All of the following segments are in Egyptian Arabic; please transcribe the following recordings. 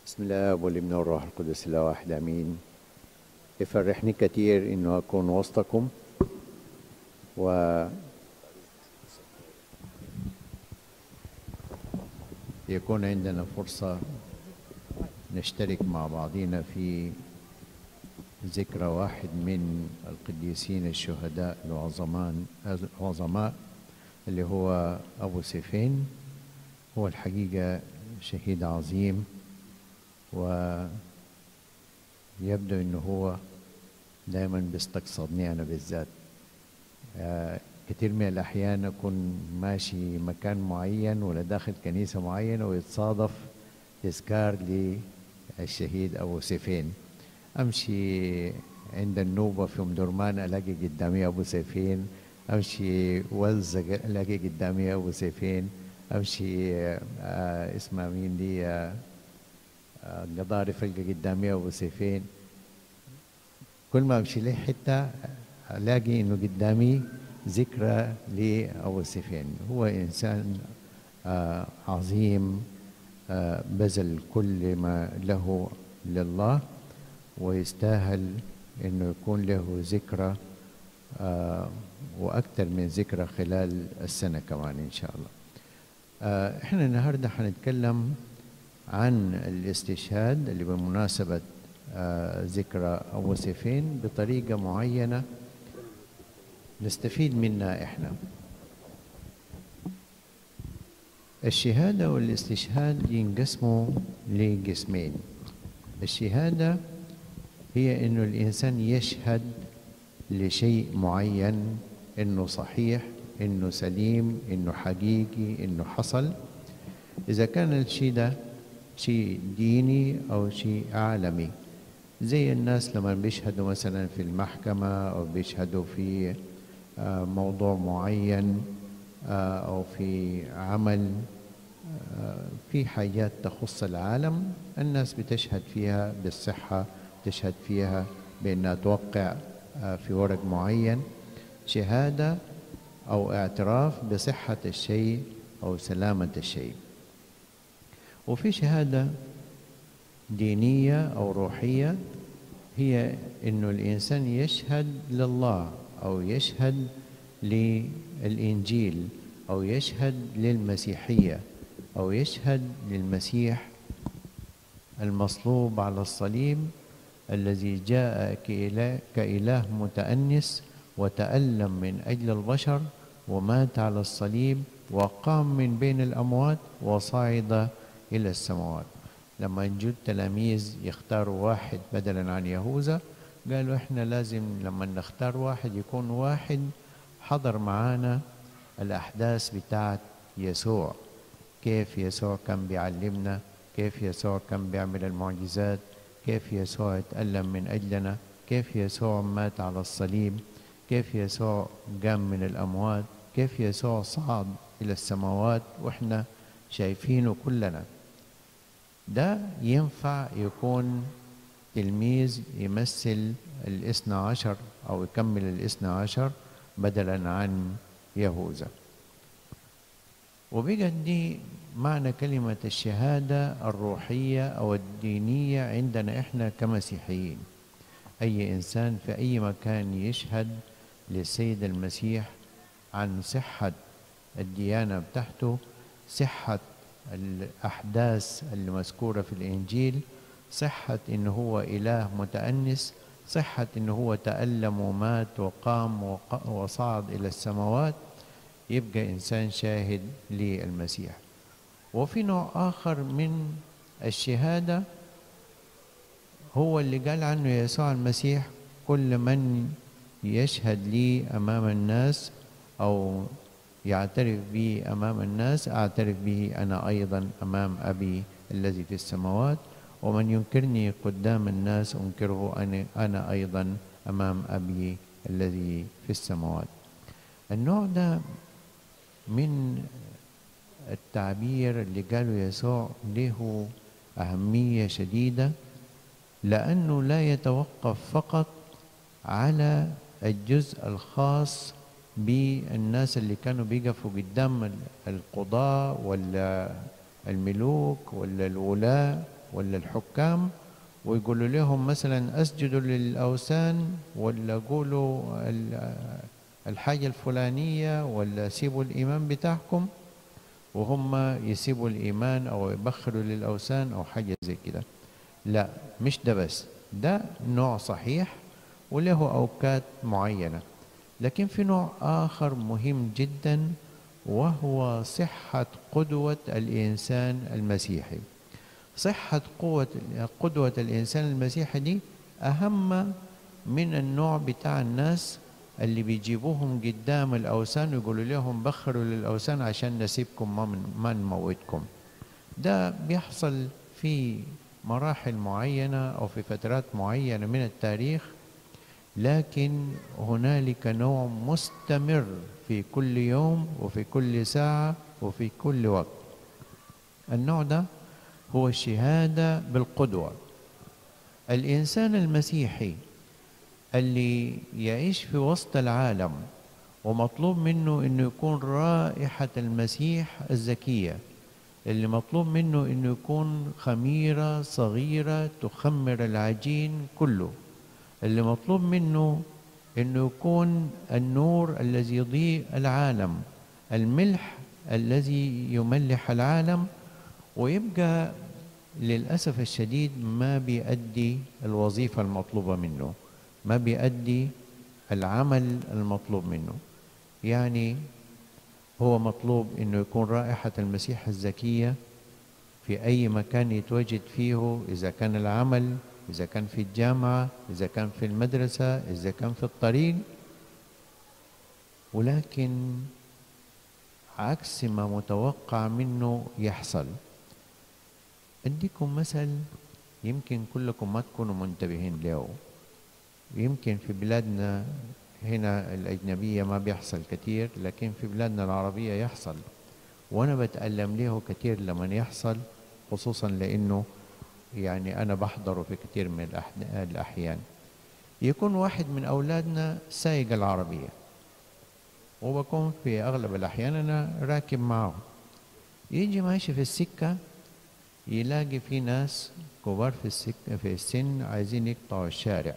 بسم الله والابن والروح القدس الله واحد امين يفرحني كثير انه اكون وسطكم و يكون عندنا فرصة نشترك مع بعضنا في ذكرى واحد من القديسين الشهداء العظماء العظماء اللي هو أبو سيفين هو الحقيقة شهيد عظيم ويبدو انه هو دايما بيستقصدني انا بالذات آه، كتير من الاحيان اكون ماشي مكان معين ولا داخل كنيسه معينه ويتصادف تذكار للشهيد ابو سيفين امشي عند النوبه في ام درمان الاقي قدامي ابو سيفين امشي وز الاقي قدامي ابو سيفين امشي آه اسمها مين دي آه قضاري فلقى قدامي ابو سيفين كل ما امشي له حته الاقي انه قدامي ذكرى لابو سيفين هو انسان آه عظيم آه بذل كل ما له لله ويستاهل انه يكون له ذكرى آه واكثر من ذكرى خلال السنه كمان ان شاء الله آه احنا النهارده هنتكلم عن الاستشهاد اللي بمناسبة آه ذكرى أبو سيفين بطريقة معينة نستفيد منها إحنا الشهادة والاستشهاد ينقسموا لقسمين الشهادة هي إنه الإنسان يشهد لشيء معين إنه صحيح إنه سليم إنه حقيقي إنه حصل إذا كان الشيء ده شيء ديني أو شيء عالمي زي الناس لما بيشهدوا مثلا في المحكمة أو بيشهدوا في موضوع معين أو في عمل في حاجات تخص العالم الناس بتشهد فيها بالصحة تشهد فيها بأنها توقع في ورق معين شهادة أو اعتراف بصحة الشيء أو سلامة الشيء وفي شهادة دينية أو روحية هي إنه الإنسان يشهد لله أو يشهد للإنجيل أو يشهد للمسيحية أو يشهد للمسيح المصلوب على الصليب الذي جاء كإله, كإله متأنس وتألم من أجل البشر ومات على الصليب وقام من بين الأموات وصعد إلى السماوات لما جو التلاميذ يختاروا واحد بدلا عن يهوذا قالوا احنا لازم لما نختار واحد يكون واحد حضر معانا الأحداث بتاعت يسوع كيف يسوع كان بيعلمنا كيف يسوع كان بيعمل المعجزات كيف يسوع اتألم من أجلنا كيف يسوع مات على الصليب كيف يسوع قام من الأموات كيف يسوع صعد إلى السماوات وإحنا شايفينه كلنا ده ينفع يكون تلميذ يمثل الاثنى عشر أو يكمل الاثنى عشر بدلا عن يهوذا وبقت دي معنى كلمة الشهادة الروحية أو الدينية عندنا إحنا كمسيحيين أي إنسان في أي مكان يشهد للسيد المسيح عن صحة الديانة بتاعته صحة الأحداث اللي مذكورة في الإنجيل صحة إن هو إله متأنس صحة إن هو تألم ومات وقام وصعد إلى السماوات يبقى إنسان شاهد للمسيح وفي نوع آخر من الشهادة هو اللي قال عنه يسوع المسيح كل من يشهد لي أمام الناس أو يعترف بي أمام الناس أعترف به أنا أيضا أمام أبي الذي في السماوات ومن ينكرني قدام الناس أنكره أنا, أنا أيضا أمام أبي الذي في السماوات النوع ده من التعبير اللي قاله يسوع له أهمية شديدة لأنه لا يتوقف فقط على الجزء الخاص بالناس اللي كانوا بيقفوا قدام القضاة ولا الملوك ولا الولاة ولا الحكام ويقولوا لهم مثلا اسجدوا للاوثان ولا قولوا الحاجه الفلانيه ولا سيبوا الايمان بتاعكم وهم يسيبوا الايمان او يبخروا للاوثان او حاجه زي كده لا مش ده بس ده نوع صحيح وله اوقات معينه لكن في نوع اخر مهم جدا وهو صحه قدوه الانسان المسيحي صحة قوة قدوة الإنسان المسيحي دي أهم من النوع بتاع الناس اللي بيجيبوهم قدام الأوثان ويقولوا لهم بخروا للأوثان عشان نسيبكم ما, من ما نموتكم ده بيحصل في مراحل معينة أو في فترات معينة من التاريخ لكن هنالك نوع مستمر في كل يوم وفي كل ساعة وفي كل وقت النوع ده هو الشهادة بالقدوة الإنسان المسيحي اللي يعيش في وسط العالم ومطلوب منه انه يكون رائحة المسيح الزكية اللي مطلوب منه انه يكون خميرة صغيرة تخمر العجين كله اللي مطلوب منه انه يكون النور الذي يضيء العالم الملح الذي يملح العالم ويبقى للأسف الشديد ما بيأدي الوظيفة المطلوبة منه ما بيأدي العمل المطلوب منه يعني هو مطلوب انه يكون رائحة المسيح الزكية في أي مكان يتواجد فيه إذا كان العمل إذا كان في الجامعة إذا كان في المدرسة إذا كان في الطريق ولكن عكس ما متوقع منه يحصل أديكم مثل يمكن كلكم ما تكونوا منتبهين له يمكن في بلادنا هنا الأجنبية ما بيحصل كتير لكن في بلادنا العربية يحصل وأنا بتألم له كتير لما يحصل خصوصا لأنه يعني أنا بحضره في كتير من الأحيان يكون واحد من أولادنا سايق العربية وبكون في أغلب الأحيان أنا راكب معه يجي ماشي في السكة يلاقي في ناس كبار في السك في السن عايزين يقطعوا الشارع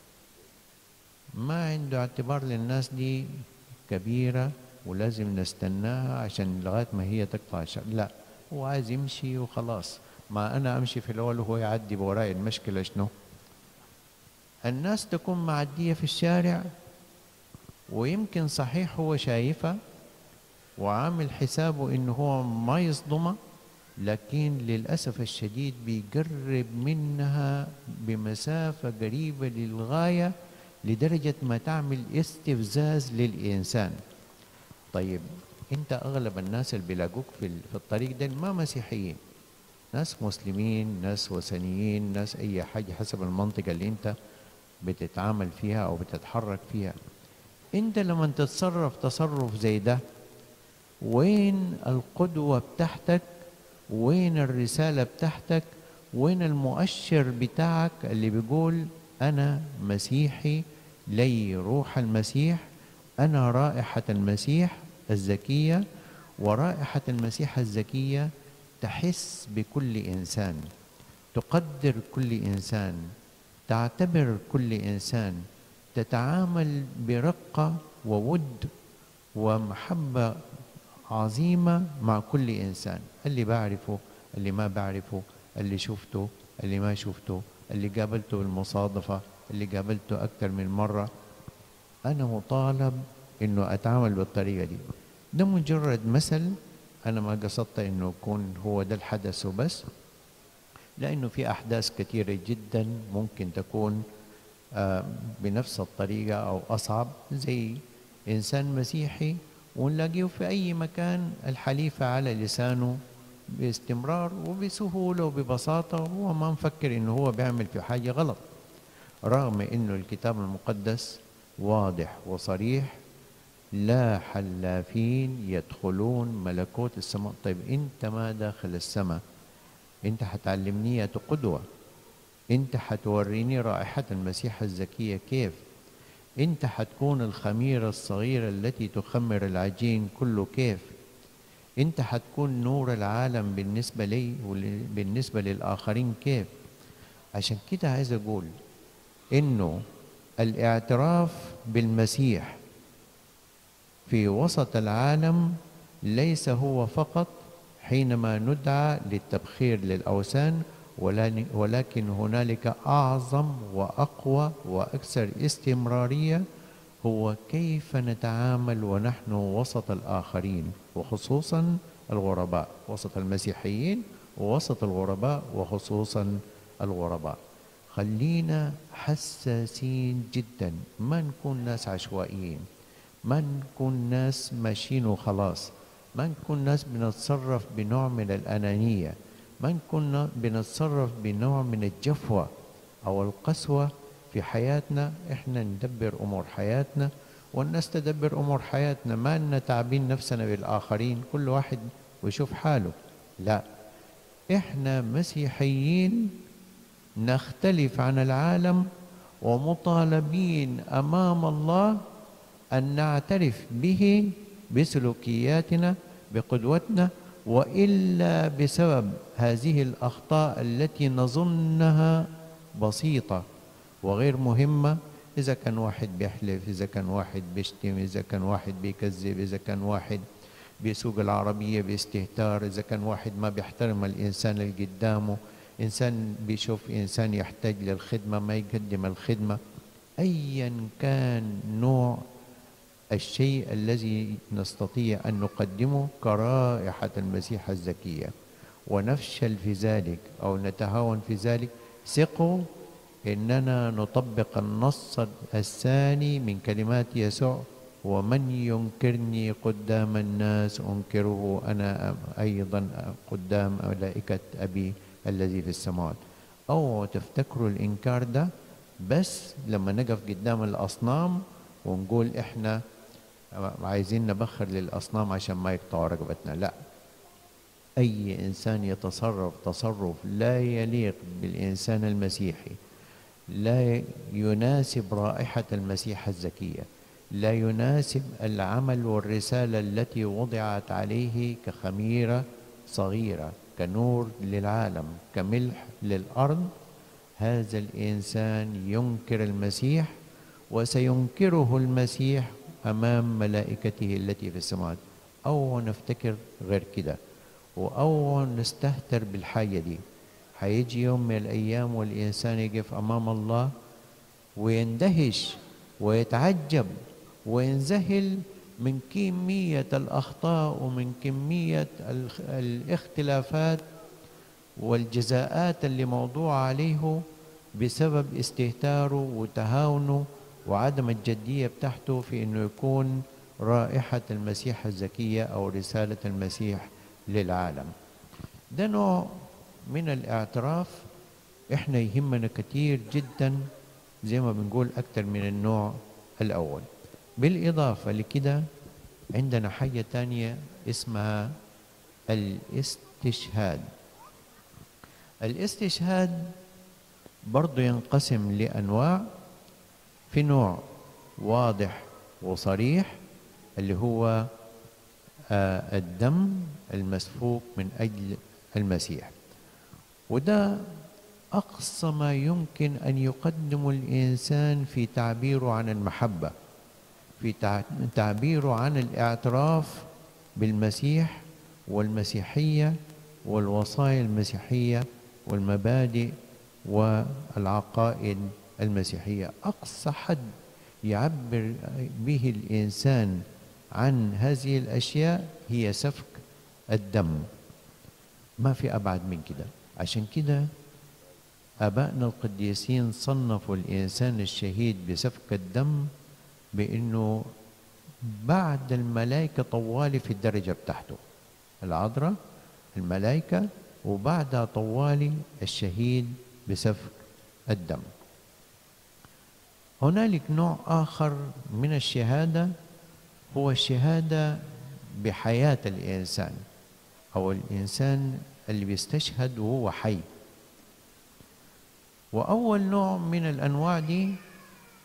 ما عنده اعتبار للناس دي كبيرة ولازم نستناها عشان لغاية ما هي تقطع الشارع لا هو عايز يمشي وخلاص ما أنا أمشي في الأول وهو يعدي بوراي المشكلة شنو الناس تكون معدية في الشارع ويمكن صحيح هو شايفها وعامل حسابه إنه هو ما يصدمها لكن للأسف الشديد بيقرب منها بمسافة قريبة للغاية لدرجة ما تعمل استفزاز للإنسان طيب أنت أغلب الناس اللي بيلاقوك في في الطريق ده ما مسيحيين ناس مسلمين ناس وثنيين ناس أي حاجة حسب المنطقة اللي أنت بتتعامل فيها أو بتتحرك فيها أنت لما تتصرف تصرف زي ده وين القدوة بتاعتك وين الرسالة بتاعتك وين المؤشر بتاعك اللي بيقول أنا مسيحي لي روح المسيح أنا رائحة المسيح الزكية ورائحة المسيح الزكية تحس بكل إنسان تقدر كل إنسان تعتبر كل إنسان تتعامل برقة وود ومحبة عظيمة مع كل إنسان اللي بعرفه اللي ما بعرفه اللي شفته اللي ما شفته اللي قابلته بالمصادفة اللي قابلته أكثر من مرة أنا مطالب إنه أتعامل بالطريقة دي ده مجرد مثل أنا ما قصدت إنه يكون هو ده الحدث وبس لأنه في أحداث كثيرة جدا ممكن تكون بنفس الطريقة أو أصعب زي إنسان مسيحي ونلاقيه في أي مكان الحليفة على لسانه باستمرار وبسهولة وببساطة وهو ما مفكر إنه هو بيعمل في حاجة غلط رغم إنه الكتاب المقدس واضح وصريح لا حلافين يدخلون ملكوت السماء طيب أنت ما داخل السماء أنت حتعلمني قدوة أنت حتوريني رائحة المسيح الزكية كيف انت حتكون الخميرة الصغيرة التي تخمر العجين كله كيف انت هتكون نور العالم بالنسبة لي وبالنسبة للآخرين كيف عشان كده عايز أقول إنه الاعتراف بالمسيح في وسط العالم ليس هو فقط حينما ندعى للتبخير للأوثان ولكن هنالك أعظم وأقوى وأكثر استمرارية هو كيف نتعامل ونحن وسط الآخرين وخصوصا الغرباء وسط المسيحيين ووسط الغرباء وخصوصا الغرباء خلينا حساسين جدا ما نكون ناس عشوائيين ما نكون ناس ماشيين وخلاص ما نكون ناس بنتصرف بنوع من الأنانية ما نكون بنتصرف بنوع من الجفوة أو القسوة في حياتنا إحنا ندبر أمور حياتنا والناس تدبر أمور حياتنا ما لنا تعبين نفسنا بالآخرين كل واحد ويشوف حاله لا إحنا مسيحيين نختلف عن العالم ومطالبين أمام الله أن نعترف به بسلوكياتنا بقدوتنا والا بسبب هذه الاخطاء التي نظنها بسيطه وغير مهمه اذا كان واحد بيحلف اذا كان واحد بيشتم اذا كان واحد بيكذب اذا كان واحد بيسوق العربيه باستهتار اذا كان واحد ما بيحترم الانسان اللي قدامه انسان بيشوف انسان يحتاج للخدمه ما يقدم الخدمه ايا كان نوع الشيء الذي نستطيع أن نقدمه كرائحة المسيح الزكية ونفشل في ذلك أو نتهاون في ذلك ثقوا إننا نطبق النص الثاني من كلمات يسوع ومن ينكرني قدام الناس أنكره أنا أيضا قدام ملائكة أبي الذي في السماوات أو تفتكروا الإنكار ده بس لما نقف قدام الأصنام ونقول إحنا عايزين نبخر للأصنام عشان ما يقطعوا رقبتنا لا أي إنسان يتصرف تصرف لا يليق بالإنسان المسيحي لا يناسب رائحة المسيح الزكية لا يناسب العمل والرسالة التي وضعت عليه كخميرة صغيرة كنور للعالم كملح للأرض هذا الإنسان ينكر المسيح وسينكره المسيح أمام ملائكته التي في السماوات أو نفتكر غير كده أو نستهتر بالحاجة دي هيجي يوم من الأيام والإنسان يقف أمام الله ويندهش ويتعجب وينذهل من كمية الأخطاء ومن كمية الاختلافات والجزاءات اللي موضوعة عليه بسبب استهتاره وتهاونه وعدم الجدية بتاعته في أنه يكون رائحة المسيح الزكية أو رسالة المسيح للعالم ده نوع من الاعتراف احنا يهمنا كتير جدا زي ما بنقول أكتر من النوع الأول بالإضافة لكده عندنا حاجة تانية اسمها الاستشهاد الاستشهاد برضو ينقسم لأنواع في نوع واضح وصريح اللي هو آه الدم المسفوك من أجل المسيح وده أقصى ما يمكن أن يقدم الإنسان في تعبيره عن المحبة في تعبيره عن الاعتراف بالمسيح والمسيحية والوصايا المسيحية والمبادئ والعقائد المسيحية أقصى حد يعبر به الإنسان عن هذه الأشياء هي سفك الدم ما في أبعد من كده عشان كده آبائنا القديسين صنفوا الإنسان الشهيد بسفك الدم بأنه بعد الملائكة طوالي في الدرجة بتاعته العذراء الملائكة وبعدها طوالي الشهيد بسفك الدم هنالك نوع آخر من الشهادة هو الشهادة بحياة الإنسان أو الإنسان اللي بيستشهد وهو حي وأول نوع من الأنواع دي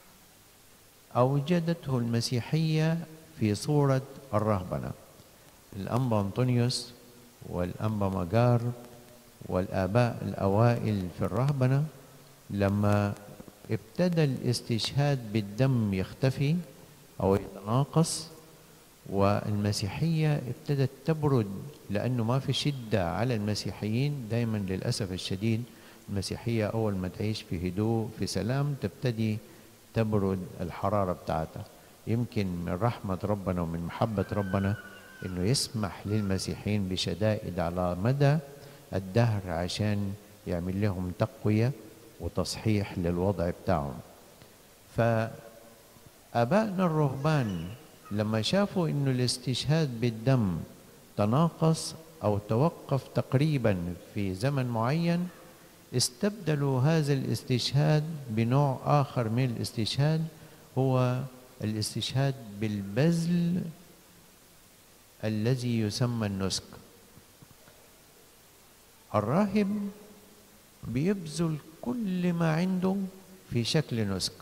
أوجدته المسيحية في صورة الرهبنة الأنبا أنطونيوس والأنبا مجار والآباء الأوائل في الرهبنة لما ابتدى الاستشهاد بالدم يختفي أو يتناقص والمسيحية ابتدت تبرد لأنه ما في شدة على المسيحيين دايما للأسف الشديد المسيحية أول ما تعيش في هدوء في سلام تبتدي تبرد الحرارة بتاعتها يمكن من رحمة ربنا ومن محبة ربنا انه يسمح للمسيحيين بشدائد على مدى الدهر عشان يعمل لهم تقوية وتصحيح للوضع بتاعهم فآبائنا الرهبان لما شافوا انه الاستشهاد بالدم تناقص او توقف تقريبا في زمن معين استبدلوا هذا الاستشهاد بنوع اخر من الاستشهاد هو الاستشهاد بالبذل الذي يسمى النسك الراهب بيبذل كل ما عنده في شكل نسك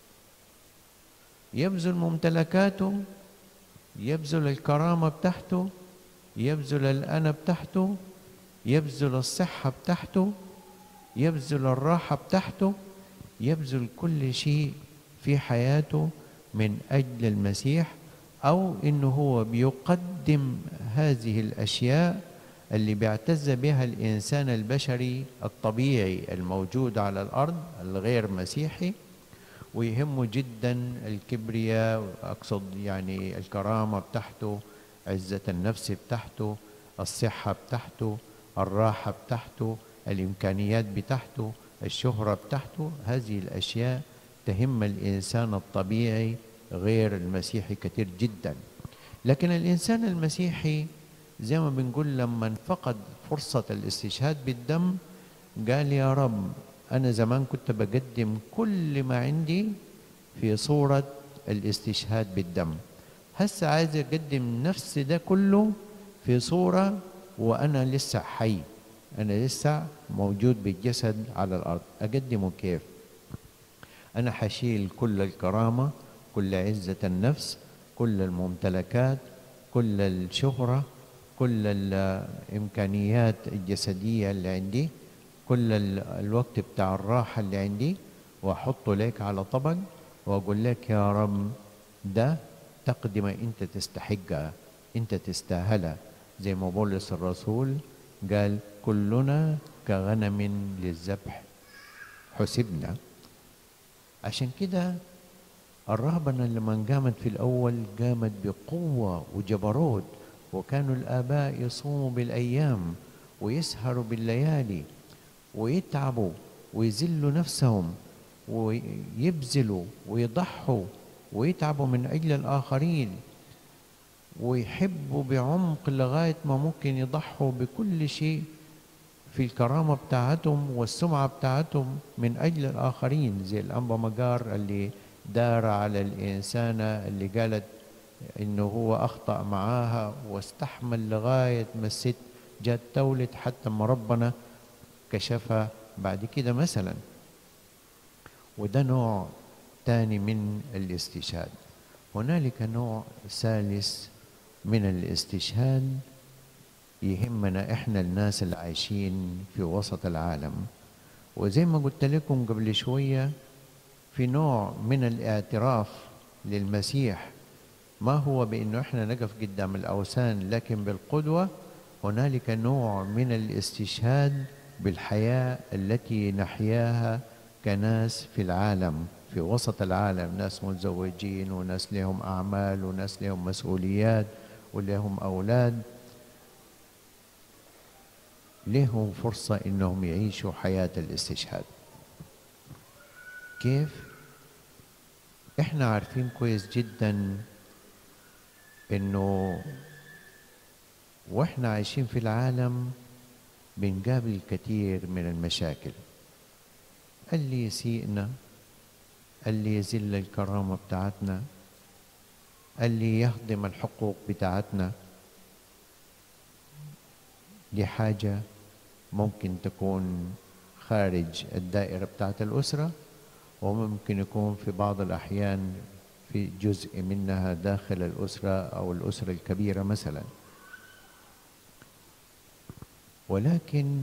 يبذل ممتلكاته يبذل الكرامة بتاعته يبذل الأنا بتاعته يبذل الصحة بتاعته يبذل الراحة بتاعته يبذل كل شيء في حياته من أجل المسيح أو إنه هو بيقدم هذه الأشياء اللي بيعتز بها الإنسان البشري الطبيعي الموجود على الأرض الغير مسيحي ويهمه جدا الكبرياء أقصد يعني الكرامة بتاعته عزة النفس بتاعته الصحة بتاعته الراحة بتاعته الإمكانيات بتاعته الشهرة بتاعته هذه الأشياء تهم الإنسان الطبيعي غير المسيحي كثير جدا لكن الإنسان المسيحي زي ما بنقول لما فقد فرصة الاستشهاد بالدم قال يا رب أنا زمان كنت بقدم كل ما عندي في صورة الاستشهاد بالدم هسه عايز أقدم نفس ده كله في صورة وأنا لسه حي أنا لسه موجود بالجسد على الأرض أقدمه كيف أنا حشيل كل الكرامة كل عزة النفس كل الممتلكات كل الشهرة كل الإمكانيات الجسدية اللي عندي كل الوقت بتاع الراحة اللي عندي وأحطه لك على طبق وأقول لك يا رب ده تقدمة أنت تستحقها أنت تستاهلها زي ما بولس الرسول قال كلنا كغنم للذبح حسبنا عشان كده الرهبنة لما قامت في الأول قامت بقوة وجبروت وكانوا الآباء يصوموا بالأيام ويسهروا بالليالي ويتعبوا ويذلوا نفسهم ويبذلوا ويضحوا ويتعبوا من أجل الآخرين ويحبوا بعمق لغاية ما ممكن يضحوا بكل شيء في الكرامة بتاعتهم والسمعة بتاعتهم من أجل الآخرين زي الأنبا مجار اللي دار على الإنسانة اللي قالت إنه هو أخطأ معاها واستحمل لغاية ما الست جات تولد حتى ما ربنا كشفها بعد كده مثلا وده نوع تاني من الاستشهاد هنالك نوع ثالث من الاستشهاد يهمنا احنا الناس اللي عايشين في وسط العالم وزي ما قلت لكم قبل شويه في نوع من الاعتراف للمسيح ما هو بانه احنا نقف قدام الاوثان لكن بالقدوه هنالك نوع من الاستشهاد بالحياه التي نحياها كناس في العالم في وسط العالم ناس متزوجين وناس لهم اعمال وناس لهم مسؤوليات ولهم اولاد لهم فرصه انهم يعيشوا حياه الاستشهاد كيف احنا عارفين كويس جدا انه واحنا عايشين في العالم بنقابل كثير من المشاكل اللي يسيئنا اللي يذل الكرامة بتاعتنا اللي يهضم الحقوق بتاعتنا دي حاجة ممكن تكون خارج الدائرة بتاعت الأسرة وممكن يكون في بعض الأحيان في جزء منها داخل الأسرة أو الأسرة الكبيرة مثلا ولكن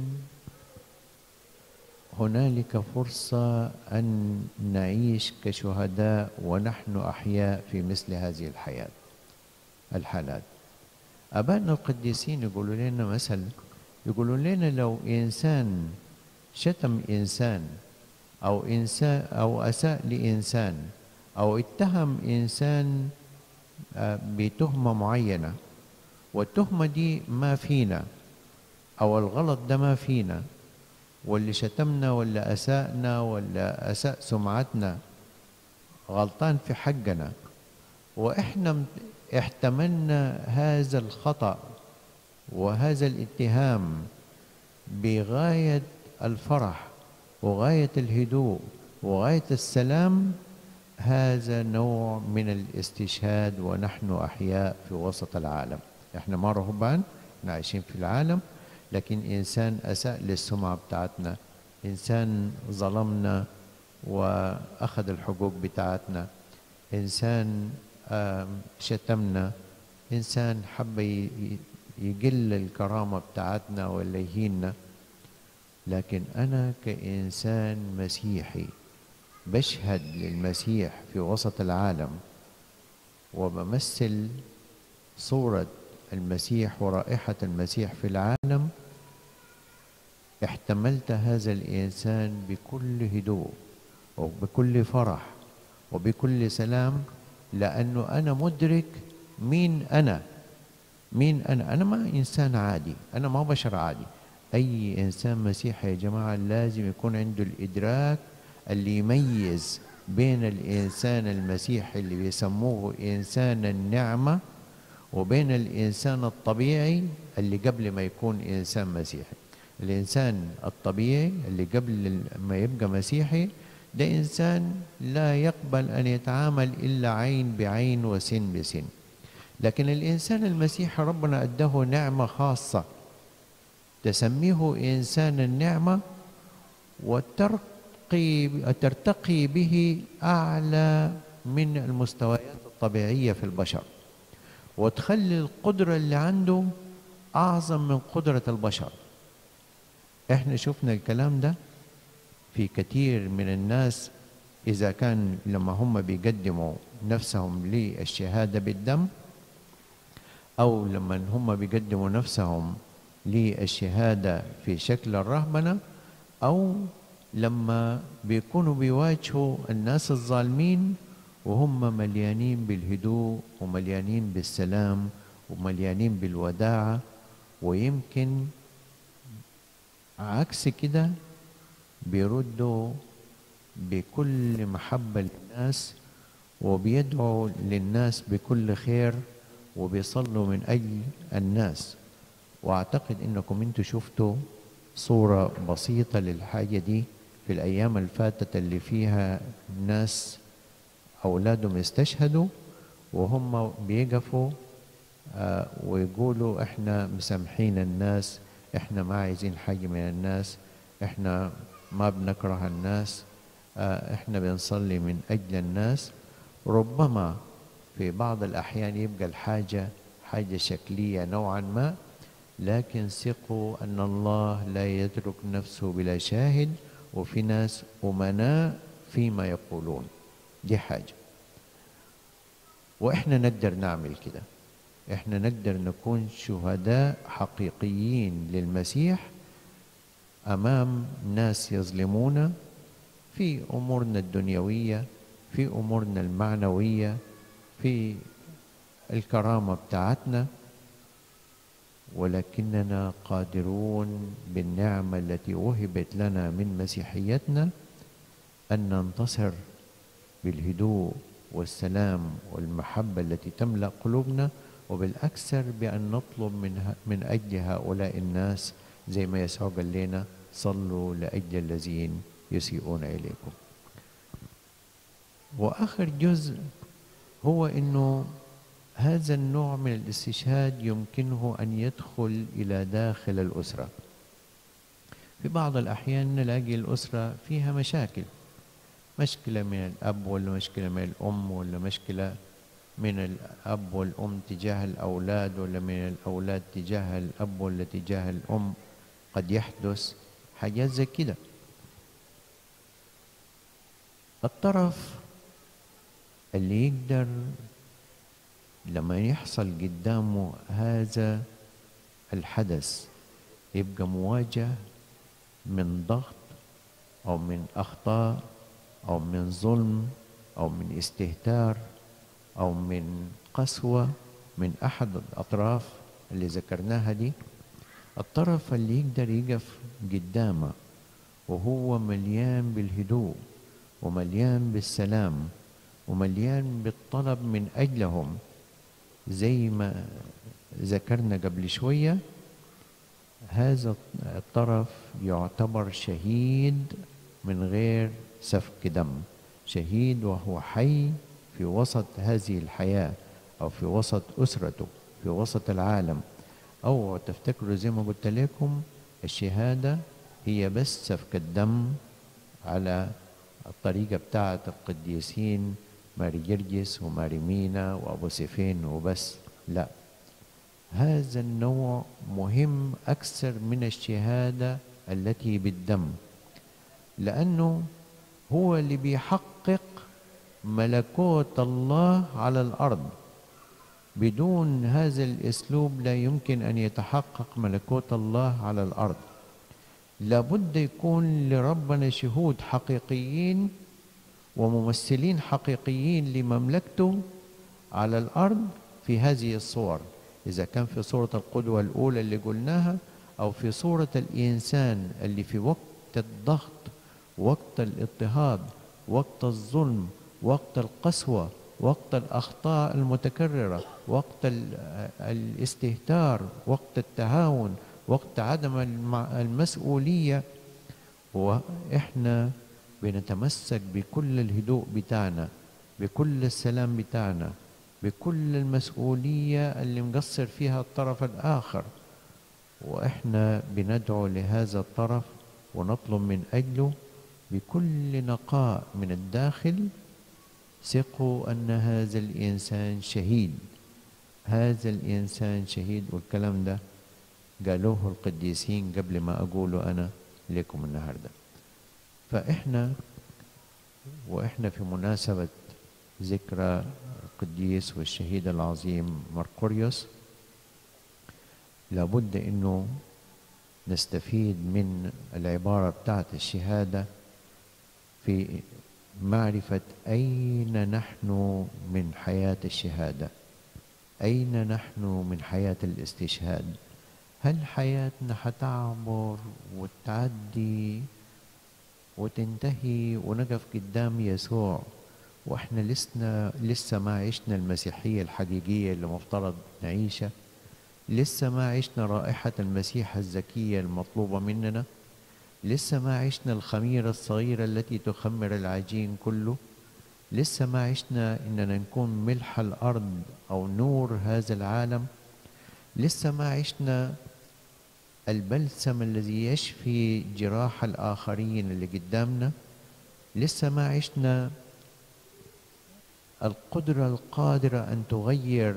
هنالك فرصة أن نعيش كشهداء ونحن أحياء في مثل هذه الحياة الحالات أبائنا القديسين يقولوا لنا مثل يقولوا لنا لو إنسان شتم إنسان أو إنسان أو أساء لإنسان أو اتهم إنسان بتهمة معينة والتهمة دي ما فينا أو الغلط ده ما فينا واللي شتمنا ولا أساءنا ولا أساء سمعتنا غلطان في حقنا وإحنا احتملنا هذا الخطأ وهذا الاتهام بغاية الفرح وغاية الهدوء وغاية السلام هذا نوع من الاستشهاد ونحن أحياء في وسط العالم احنا ما رهبان احنا عايشين في العالم لكن إنسان أساء للسمعة بتاعتنا إنسان ظلمنا وأخذ الحقوق بتاعتنا إنسان شتمنا إنسان حب يقل الكرامة بتاعتنا ولا يهيننا لكن أنا كإنسان مسيحي بشهد للمسيح في وسط العالم وبمثل صورة المسيح ورائحة المسيح في العالم احتملت هذا الإنسان بكل هدوء وبكل فرح وبكل سلام لأنه أنا مدرك مين أنا مين أنا أنا ما إنسان عادي أنا ما بشر عادي أي إنسان مسيحي يا جماعة لازم يكون عنده الإدراك اللي يميز بين الإنسان المسيحي اللي بيسموه إنسان النعمة وبين الإنسان الطبيعي اللي قبل ما يكون إنسان مسيحي الإنسان الطبيعي اللي قبل ما يبقى مسيحي ده إنسان لا يقبل أن يتعامل إلا عين بعين وسن بسن لكن الإنسان المسيحي ربنا أداه نعمة خاصة تسميه إنسان النعمة وترقي ترتقي به أعلى من المستويات الطبيعية في البشر وتخلي القدرة اللي عنده أعظم من قدرة البشر احنا شفنا الكلام ده في كثير من الناس إذا كان لما هم بيقدموا نفسهم للشهادة بالدم أو لما هم بيقدموا نفسهم للشهادة في شكل الرهبنة أو لما بيكونوا بيواجهوا الناس الظالمين وهم مليانين بالهدوء ومليانين بالسلام ومليانين بالوداعة ويمكن عكس كده بيردوا بكل محبة للناس وبيدعوا للناس بكل خير وبيصلوا من أجل الناس وأعتقد إنكم أنتوا شفتوا صورة بسيطة للحاجة دي في الأيام الفاتت اللي فيها ناس أولادهم استشهدوا وهم بيقفوا آه ويقولوا إحنا مسامحين الناس إحنا ما عايزين حاجة من الناس إحنا ما بنكره الناس آه إحنا بنصلي من أجل الناس ربما في بعض الأحيان يبقى الحاجة حاجة شكلية نوعا ما لكن ثقوا أن الله لا يترك نفسه بلا شاهد وفي ناس أمناء فيما يقولون دي حاجة وإحنا نقدر نعمل كده إحنا نقدر نكون شهداء حقيقيين للمسيح أمام ناس يظلمونا في أمورنا الدنيوية في أمورنا المعنوية في الكرامة بتاعتنا ولكننا قادرون بالنعمة التي وهبت لنا من مسيحيتنا أن ننتصر بالهدوء والسلام والمحبة التي تملأ قلوبنا وبالأكثر بأن نطلب من, من أجل هؤلاء الناس زي ما يسوع قال لنا صلوا لأجل الذين يسيئون إليكم وآخر جزء هو أنه هذا النوع من الاستشهاد يمكنه أن يدخل إلى داخل الأسرة في بعض الأحيان نلاقي الأسرة فيها مشاكل مشكلة من الأب ولا مشكلة من الأم ولا مشكلة من الأب والأم تجاه الأولاد ولا من الأولاد تجاه الأب ولا تجاه الأم قد يحدث حاجات زي كده الطرف اللي يقدر لما يحصل قدامه هذا الحدث يبقى مواجه من ضغط او من اخطاء او من ظلم او من استهتار او من قسوه من احد الاطراف اللي ذكرناها دي الطرف اللي يقدر يقف قدامه وهو مليان بالهدوء ومليان بالسلام ومليان بالطلب من اجلهم زي ما ذكرنا قبل شويه هذا الطرف يعتبر شهيد من غير سفك دم شهيد وهو حي في وسط هذه الحياه او في وسط اسرته في وسط العالم او تفتكروا زي ما قلت لكم الشهاده هي بس سفك الدم على الطريقه بتاعه القديسين ماري جرجس وماري مينا وابو سيفين وبس لا هذا النوع مهم اكثر من الشهاده التي بالدم لانه هو اللي بيحقق ملكوت الله على الارض بدون هذا الاسلوب لا يمكن ان يتحقق ملكوت الله على الارض لابد يكون لربنا شهود حقيقيين وممثلين حقيقيين لمملكته على الارض في هذه الصور اذا كان في صوره القدوه الاولى اللي قلناها او في صوره الانسان اللي في وقت الضغط وقت الاضطهاد وقت الظلم وقت القسوه وقت الاخطاء المتكرره وقت الاستهتار وقت التهاون وقت عدم المسؤوليه واحنا بنتمسك بكل الهدوء بتاعنا بكل السلام بتاعنا بكل المسؤولية اللي مقصر فيها الطرف الآخر وإحنا بندعو لهذا الطرف ونطلب من أجله بكل نقاء من الداخل ثقوا أن هذا الإنسان شهيد هذا الإنسان شهيد والكلام ده قالوه القديسين قبل ما أقوله أنا لكم النهارده فإحنا وإحنا في مناسبة ذكرى القديس والشهيد العظيم مرقوريوس لابد إنه نستفيد من العبارة بتاعت الشهادة في معرفة أين نحن من حياة الشهادة أين نحن من حياة الاستشهاد هل حياتنا حتعبر وتعدي وتنتهي ونقف قدام يسوع واحنا لسنا لسه ما عشنا المسيحية الحقيقية اللي مفترض نعيشها لسه ما عشنا رائحة المسيح الزكية المطلوبة مننا لسه ما عشنا الخميرة الصغيرة التي تخمر العجين كله لسه ما عشنا إننا نكون ملح الأرض أو نور هذا العالم لسه ما عشنا البلسم الذي يشفي جراح الآخرين اللي قدامنا لسه ما عشنا القدرة القادرة أن تغير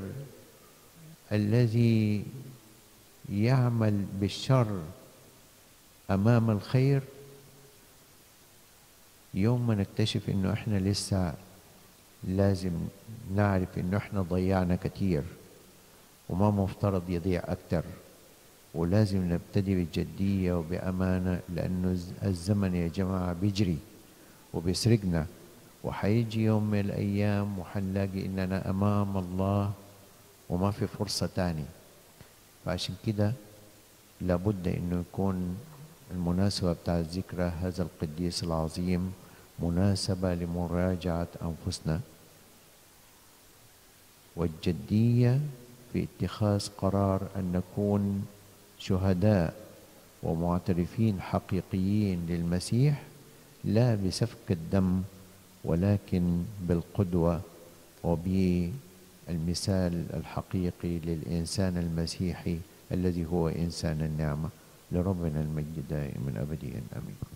الذي يعمل بالشر أمام الخير يوم ما نكتشف إنه إحنا لسه لازم نعرف إنه إحنا ضيعنا كتير وما مفترض يضيع أكتر ولازم نبتدي بجدية وبأمانة لأنه الزمن يا جماعة بيجري وبيسرقنا وحيجي يوم من الأيام وحنلاقي إننا أمام الله وما في فرصة تاني فعشان كده لابد إنه يكون المناسبة بتاع ذكرى هذا القديس العظيم مناسبة لمراجعة أنفسنا والجدية في اتخاذ قرار أن نكون شهداء ومعترفين حقيقيين للمسيح لا بسفك الدم ولكن بالقدوة وبالمثال الحقيقي للإنسان المسيحي الذي هو إنسان النعمة لربنا المجد دائما أبديا آمين